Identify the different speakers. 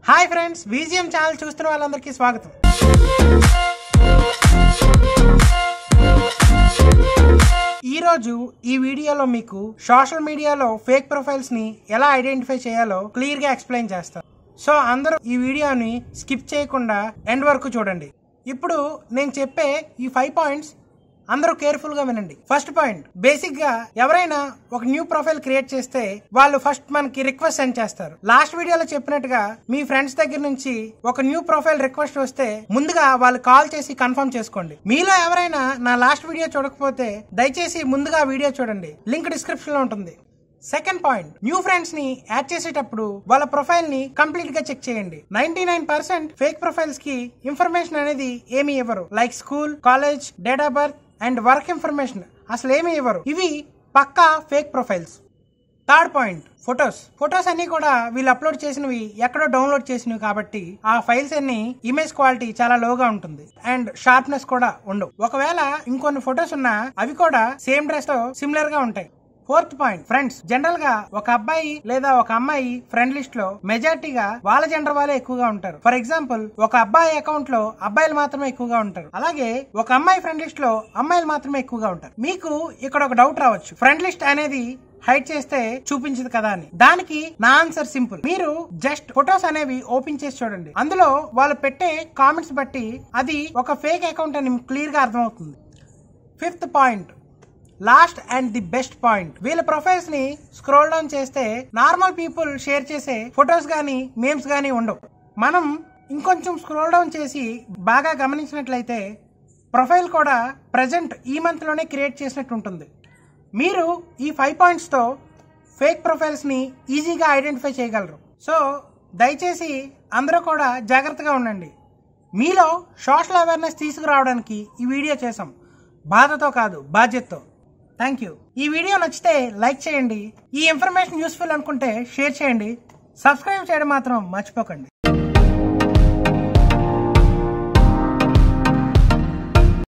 Speaker 1: hi friends BGM channel చూస్తున్న వాళ్ళందరికీ స్వాగతం ఈ రోజు ఈ వీడియోలో మీకు సోషల్ మీడియాలో ఫేక్ ప్రొఫైల్స్ ని ఎలా ఐడెంటిఫై చేయాలో క్లియర్ గా ఎక్స్ప్లెయిన్ చేస్తాను సో అందరూ ఈ వీడియోని స్కిప్ చేయకుండా ఎండ్ వరకు చూడండి ఇప్పుడు నేను చెప్పే ఈ ఫైవ్ పాయింట్స్ అందరూ కేర్ఫుల్ గా వినండి ఫస్ట్ పాయింట్ బేసిక్ గా ఎవరైనా ఒక న్యూ ప్రొఫైల్ క్రియేట్ చేస్తే వాళ్ళు ఫస్ట్ మనకి రిక్వెస్ట్ సెండ్ చేస్తారు లాస్ట్ వీడియోలో చెప్పినట్టుగా మీ ఫ్రెండ్స్ దగ్గర నుంచి ఒక న్యూ ప్రొఫైల్ రిక్వెస్ట్ వస్తే ముందుగా వాళ్ళు కాల్ చేసి కన్ఫర్మ్ చేసుకోండి మీలో ఎవరైనా నా లాస్ట్ వీడియో చూడకపోతే దయచేసి ముందుగా వీడియో చూడండి లింక్ డిస్క్రిప్షన్ లో ఉంటుంది సెకండ్ పాయింట్ న్యూ ఫ్రెండ్స్ ని యాడ్ చేసేటప్పుడు వాళ్ళ ప్రొఫైల్ ని కంప్లీట్ గా చెక్ చేయండి ninety nine percent fake profiles కి ఇన్ఫర్మేషన్ అనేది ఏమి ఇవ్వరు like school college date of birth and work information అసలు ఏమి ఇవ్వరు ఇవి పక్కా fake profiles third point photos photos అన్ని కూడా వీళ్ళు అప్లోడ్ చేసినవి ఎక్కడో డౌన్లోడ్ చేసినవి కాబట్టి ఆ ఫైల్స్ అన్ని ఇమేజ్ క్వాలిటీ చాలా లోగా ఉంటుంది అండ్ షార్ప్నెస్ కూడా ఉండవు ఒకవేళ ఇంకొన్ని ఫొటోస్ ఉన్నా అవి కూడా సేమ్ డ్రెస్ తో సిమిలర్ గా ఉంటాయి ఫోర్త్ పాయింట్ ఫ్రెండ్స్ జనరల్ గా ఒక అబ్బాయి లేదా ఒక అమ్మాయి ఫ్రెండ్ లిస్ట్ లో మెజార్టీగా వాళ్ళ జెండర్ వాళ్ళే ఎక్కువగా ఉంటారు ఫర్ ఎగ్జాంపుల్ ఒక అబ్బాయి అకౌంట్ లో అబ్బాయిలు మాత్రమే ఎక్కువగా ఉంటారు అలాగే ఒక అమ్మాయి ఫ్రెండ్ లిస్ట్ లో అమ్మాయిలు మాత్రమే ఎక్కువగా ఉంటారు మీకు ఇక్కడ ఒక డౌట్ రావచ్చు ఫ్రెండ్ లిస్ట్ అనేది హైడ్ చేస్తే చూపించదు కదా అని దానికి నా ఆన్సర్ సింపుల్ మీరు జస్ట్ ఫొటోస్ అనేవి ఓపెన్ చేసి చూడండి అందులో వాళ్ళు పెట్టే కామెంట్స్ బట్టి అది ఒక ఫేక్ అకౌంట్ అని క్లియర్ గా అర్థమవుతుంది fifth point last and the best point వీళ్ళ ప్రొఫైల్స్ ని స్క్రోల్ డౌన్ చేస్తే నార్మల్ పీపుల్ షేర్ చేసే ఫొటోస్ గానీ మేమ్స్ గానీ ఉండవు మనం ఇంకొంచెం స్క్రోల్ డౌన్ చేసి బాగా గమనించినట్లయితే ప్రొఫైల్ కూడా ప్రజెంట్ ఈ మంత్ లోనే క్రియేట్ చేసినట్టు ఉంటుంది మీరు ఈ ఫైవ్ పాయింట్స్ తో ఫేక్ ప్రొఫైల్స్ ని ఈజీగా ఐడెంటిఫై చేయగలరు సో దయచేసి అందరూ కూడా జాగ్రత్తగా ఉండండి మీలో సోషల్ అవేర్నెస్ తీసుకురావడానికి ఈ వీడియో చేసాం బాధతో కాదు బాధ్యతతో థ్యాంక్ యూ ఈ వీడియో నచ్చితే లైక్ చేయండి ఈ ఇన్ఫర్మేషన్ యూస్ఫుల్ అనుకుంటే షేర్ చేయండి సబ్స్క్రైబ్ చేయడం మాత్రం మర్చిపోకండి